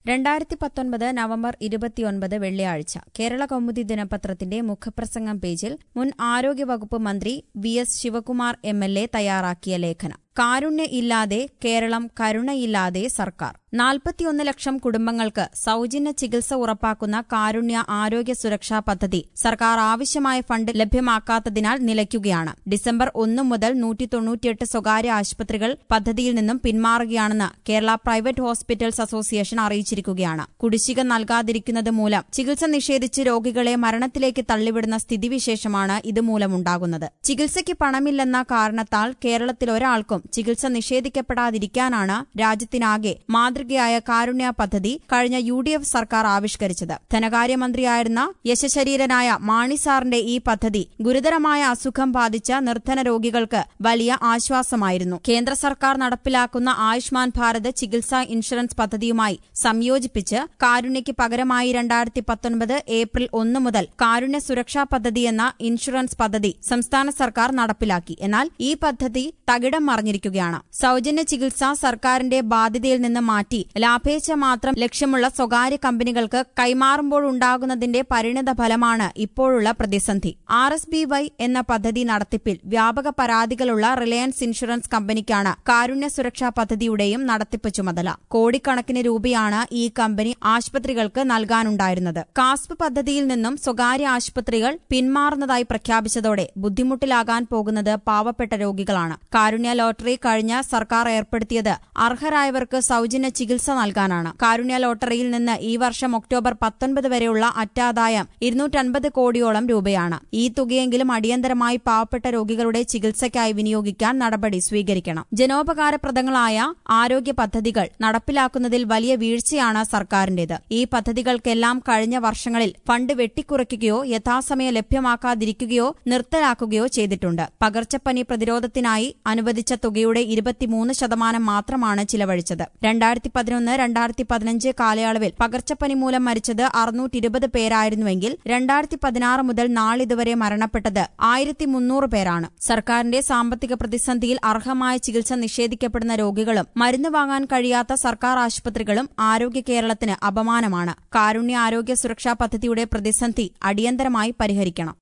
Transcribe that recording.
രണ്ടായിരത്തി പത്തൊൻപത് നവംബർ ഇരുപത്തിയൊൻപത് വെള്ളിയാഴ്ച കേരള കൗമുദി ദിനപത്രത്തിന്റെ മുഖപ്രസംഗം പേജിൽ മുൻ ആരോഗ്യവകുപ്പ് മന്ത്രി V S Sivakumar M L A തയ്യാറാക്കിയ ലേഖനം കാരുണ്യ ഇല്ലാതെ കേരളം കരുണയില്ലാതെ സർക്കാർ നാൽപ്പത്തിയൊന്ന് ലക്ഷം കുടുംബങ്ങൾക്ക് സൌജന്യ ചികിത്സ ഉറപ്പാക്കുന്ന കാരുണ്യ ആരോഗ്യ സുരക്ഷാ പദ്ധതി സർക്കാർ ആവശ്യമായ ഫണ്ട് ലഭ്യമാക്കാത്തതിനാൽ നിലയ്ക്കുകയാണ് ഡിസംബർ ഒന്ന് മുതൽ നൂറ്റി തൊണ്ണൂറ്റിയെട്ട് സ്വകാര്യ ആശുപത്രികൾ പദ്ധതിയിൽ നിന്നും പിന്മാറുകയാണെന്ന് കേരള പ്രൈവറ്റ് ഹോസ്പിറ്റൽസ് അസോസിയേഷൻ അറിയിച്ചിരിക്കുകയാണ് കുടിശ്ശിക നൽകാതിരിക്കുന്നത് മൂലം ചികിത്സ നിഷേധിച്ച് രോഗികളെ മരണത്തിലേക്ക് തള്ളിവിടുന്ന സ്ഥിതിവിശേഷമാണ് ഇതുമൂലമുണ്ടാകുന്നത് ചികിത്സയ്ക്ക് പണമില്ലെന്ന കാരണത്താൽ കേരളത്തിൽ ഒരാൾക്കും ചികിത്സ നിഷേധിക്കപ്പെടാതിരിക്കാനാണ് രാജ്യത്തിനാകെ മാതൃകയായ കാരുണ്യ പദ്ധതി കഴിഞ്ഞ യു ഡി എഫ് സർക്കാർ ആവിഷ്കരിച്ചത് ധനകാര്യമന്ത്രിയായിരുന്ന യശശരീരനായ മാണി സാറിന്റെ ഈ പദ്ധതി ഗുരുതരമായ അസുഖം ബാധിച്ച നിർധന രോഗികൾക്ക് വലിയ ആശ്വാസമായിരുന്നു കേന്ദ്ര സർക്കാർ നടപ്പിലാക്കുന്ന ആയുഷ്മാൻ ഭാരത് ചികിത്സാ ഇൻഷുറൻസ് പദ്ധതിയുമായി സംയോജിപ്പിച്ച് കാരുണ്യയ്ക്ക് പകരമായി രണ്ടായിരത്തി പത്തൊൻപത് ഏപ്രിൽ ഒന്ന് മുതൽ കാരുണ്യ സുരക്ഷാ പദ്ധതി എന്ന ഇൻഷുറൻസ് പദ്ധതി സംസ്ഥാന സർക്കാർ നടപ്പിലാക്കി എന്നാൽ ഈ പദ്ധതി തകിടം മറിഞ്ഞിരിക്കുകയാണ് സൌജന്യ ചികിത്സ സർക്കാരിന്റെ ബാധ്യതയിൽ നിന്ന് മാറ്റി ലാഭേച്ഛ മാത്രം ലക്ഷ്യമുള്ള സ്വകാര്യ കമ്പനികൾക്ക് കൈമാറുമ്പോഴുണ്ടാകുന്നതിന്റെ പരിണിത ഫലമാണ് ഇപ്പോഴുള്ള പ്രതിസന്ധി ആർ എസ് ബി വൈ എന്ന പദ്ധതി നടത്തിപ്പിൽ വ്യാപക പരാതികളുള്ള റിലയൻസ് ഇൻഷുറൻസ് കമ്പനിക്കാണ് കാരുണ്യ സുരക്ഷാ പദ്ധതിയുടെയും നടത്തിപ്പ് ചുമതല കോടിക്കണക്കിന് രൂപയാണ് ഈ കമ്പനി ആശുപത്രികൾക്ക് നൽകാനുണ്ടായിരുന്നത് കാസ്പ് പദ്ധതിയിൽ നിന്നും സ്വകാര്യ ആശുപത്രികൾ പിന്മാറുന്നതായി പ്രഖ്യാപിച്ചതോടെ ബുദ്ധിമുട്ടിലാകാൻ പോകുന്നത് പാവപ്പെട്ട രോഗികളാണ് കാരുണ്യ ലോട്ടറി കഴിഞ്ഞ സർക്കാർ ഏർപ്പെടുത്തിയത് അർഹരായവർക്ക് സൌജന്യ ചികിത്സ നൽകാനാണ് കാരുണ്യ ലോട്ടറിയിൽ നിന്ന് ഈ വർഷം ഒക്ടോബർ പത്തൊൻപത് വരെയുള്ള അറ്റാദായം ഇരുന്നൂറ്റൻപത് കോടിയോളം രൂപയാണ് ഈ തുകയെങ്കിലും അടിയന്തരമായി പാവപ്പെട്ട രോഗികളുടെ ചികിത്സയ്ക്കായി വിനിയോഗിക്കാൻ നടപടി സ്വീകരിക്കണം ജനോപകാരപ്രദങ്ങളായ ആരോഗ്യ പദ്ധതികൾ നടപ്പിലാക്കുന്നതിൽ വലിയ വീഴ്ചയാണ് സർക്കാരിന്റേത് ഈ പദ്ധതികൾക്കെല്ലാം കഴിഞ്ഞ വർഷങ്ങളിൽ ഫണ്ട് വെട്ടിക്കുറയ്ക്കുകയോ യഥാസമയം ലഭ്യമാക്കാതിരിക്കുകയോ നിർത്തലാക്കുകയോ ചെയ്തിട്ടുണ്ട് പകർച്ചപ്പനി പ്രതിരോധത്തിനായി അനുവദിച്ച തുകയുടെ ഇരുപത്തിമൂന്ന് ശതമാനം മാത്രമാണ് ചിലവഴിച്ചത് രണ്ടായിരത്തി പതിനൊന്ന് രണ്ടായിരത്തി പതിനഞ്ച് കാലയളവിൽ പകർച്ചപ്പനി മൂലം മരിച്ചത് അറുന്നൂറ്റി ഇരുപത് പേരായിരുന്നുവെങ്കിൽ രണ്ടായിരത്തി പതിനാറ് മുതൽ നാളിതുവരെ മരണപ്പെട്ടത് ആയിരത്തി മുന്നൂറ് പേരാണ് സർക്കാരിന്റെ സാമ്പത്തിക പ്രതിസന്ധിയിൽ അർഹമായ ചികിത്സ നിഷേധിക്കപ്പെടുന്ന രോഗികളും മരുന്ന് വാങ്ങാൻ കഴിയാത്ത സർക്കാർ ആശുപത്രികളും ആരോഗ്യ കേരളത്തിന് അപമാനമാണ് കാരുണ്യ ആരോഗ്യ സുരക്ഷാ പദ്ധതിയുടെ പ്രതിസന്ധി അടിയന്തരമായി പരിഹരിക്കണം